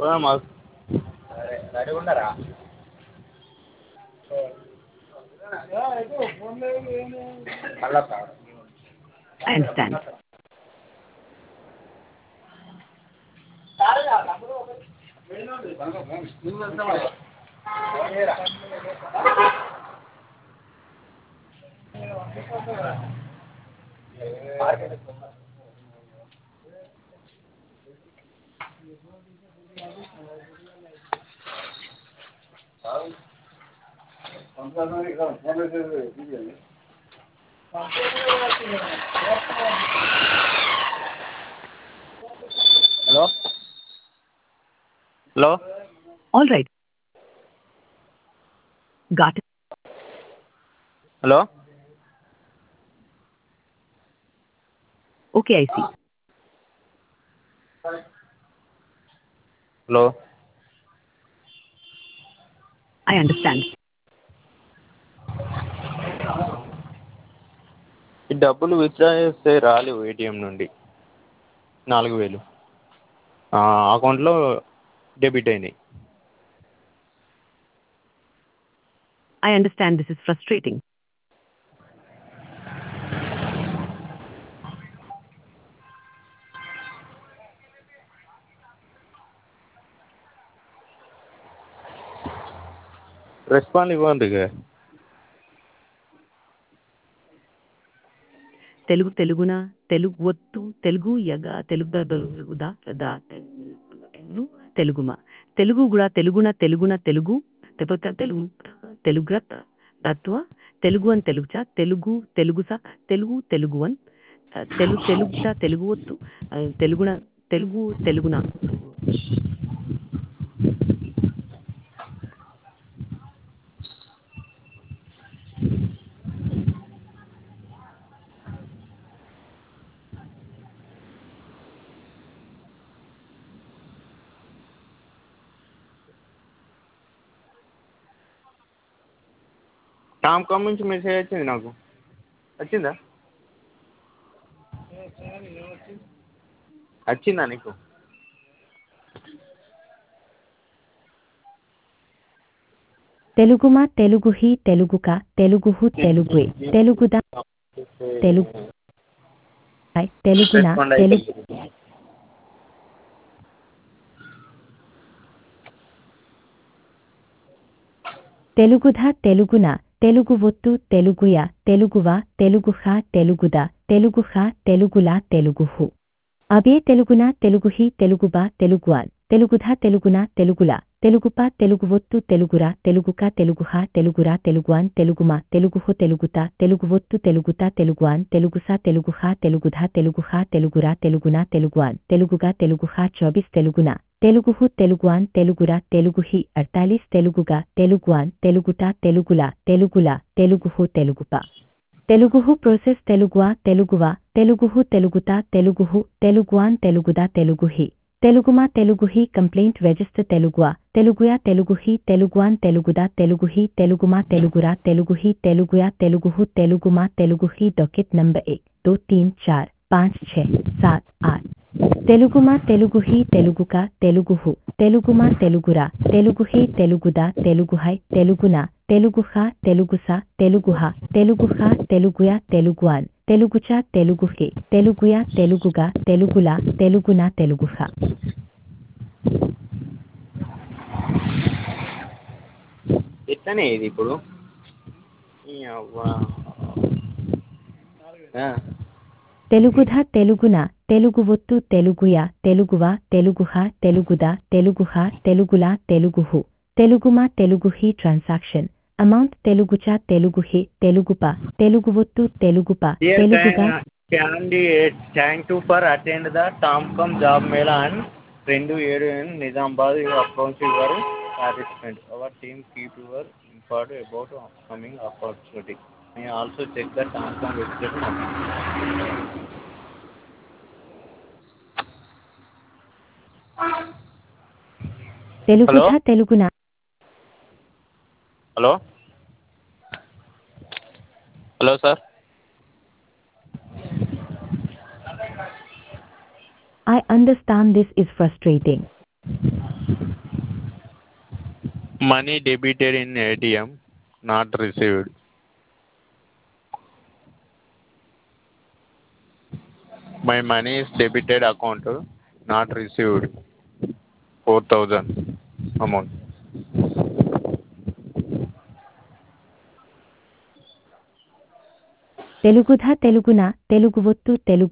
పోదామా సరే రెడీ ఉన్నారా మళ్ళా I understand. Hello hello All right. Got it. Hello Okay, I see. Hello I understand. ఈ డబ్బులు విత్డ్రా చేస్తే రాలేవు ఏటీఎం నుండి నాలుగు వేలు అకౌంట్లో డెబిట్ అయినాయి I understand this is frustrating. Respond ఇవ్వండి ఇక తెలుగు తెలుగున తెలుగు ఒత్తు తెలుగు యగ తెలుగు తెలుగుదా దా తెలుగు తెలుగుమ తెలుగు కూడా తెలుగున తెలుగున తెలుగు తెపత తెలుగు తెలుగు తత్వ తెలుగు అని తెలుగుచ తెలుగు తెలుగుస తెలుగు తెలుగు అన్ తెలుగు తెలుగుచ తెలుగు ఒత్తు ఆ, తెలుగున తెలుగు తెలుగున టామ్ కామ్ నుంచి మెసేజ్ వచ్చింది నాకు వచ్చిందా వచ్చిందా నీకు తెలుగుమా తెలుగుహి తెలుగుక తెలుగుహు తెలుగుయే తెలుగుద తెలుగు హై, తెలుగున రెస్పాండ్ తెలుగు అయితే తెలుగుధ తెలుగున తెలుగు ఒత్తు తెలుగుయ తెలుగువ తెలుగుహ తెలుగుద తెలుగుహ తెలుగులా తెలుగుహు అవే తెలుగున తెలుగుహి తెలుగుబ తెలుగువాన్ తెలుగుధ తెలుగున తెలుగుల తెలుగుప తెలుగు ఒత్తు తెలుగురా తెలుగుక తెలుగుహ తెలుగురా తెలుగువాన్ తెలుగుమ తెలుగుహు తెలుగుత తెలుగు ఒత్తు తెలుగుత తెలుగువాన్ తెలుగుస తెలుగుహ తెలుగుధ తెలుగుహ తెలుగురా తెలుగున తెలుగువాన్ తెలుగుగా తెలుగుహ చౌబీస్ తెలుగున తెలుగుహు తెలుగువాన్ తెలుగురా తెలుగుహి అడతాలీస్ తెలుగుగా తెలుగువాన్ తెలుగుట తెలుగులా తెలుగులా తెలుగుహు తెలుగుప తెలుగుహు ప్రోసెస్ తెలుగువా తెలుగువా తెలుగుహు తెలుగుతా తెలుగుహు తెలుగువాన్ తెలుగుదా తెలుగుహి తెలుగుమా తెలుగుహి కంప్లైంట్ రిజిస్టర్ తెలుగువా తెలుగుయా తెలుగుహి తెలుగువాన్ తెలుగుదా తెలుగుహి తెలుగుమా తెలుగురా తెలుగుహి తెలుగుయా తెలుగుహు తెలుగుమా తెలుగుహి डॉकेट नंबर एक दो तीन चार पाँच छः सात आठ తెలుగుమా తెలుగుహి తెలుగుక తెలుగుహు తెలుగుమా తెలుగురా తెలుగుహి తెలుగుదా తెలుగుహై తెలుగున తెలుగుహ తెలుగుస తెలుగుహ తెలుగుహ తెలుగుయా తెలుగువాన్ తెలుగుచ తెలుగుహి తెలుగుయా తెలుగుగా తెలుగులా తెలుగున తెలుగుహ ఎట్లనే ఇది ఇప్పుడు ఈ అవ్వ. ఆ, తెలుగుధ తెలుగున తెలుగు ఒత్తు తెలుగుయ తెలుగువ తెలుగుహ తెలుగుదా తెలుగుహ తెలుగులా తెలుగుహు తెలుగుమా తెలుగుహి ట్రాన్సాక్షన్ అమౌంట్ తెలుగుచ తెలుగుహి తెలుగుప తెలుగు ఒత్తు తెలుగుప Dear తెలుగుగా candidate, thank you for attend the Tomcom job mela and రెండు ఏడు in Nizamabad your accounts your participant. Our team keep your informed about upcoming opportunity. May also check the Tomcom website. now. తెలుగుధ Hello? తెలుగున hello hello sir I understand this is frustrating. Money debited in ATM not received my money is debited account not received four thousand amount తెలుగుధ తెలుగున తెలుగు ఒత్తు తెలుగు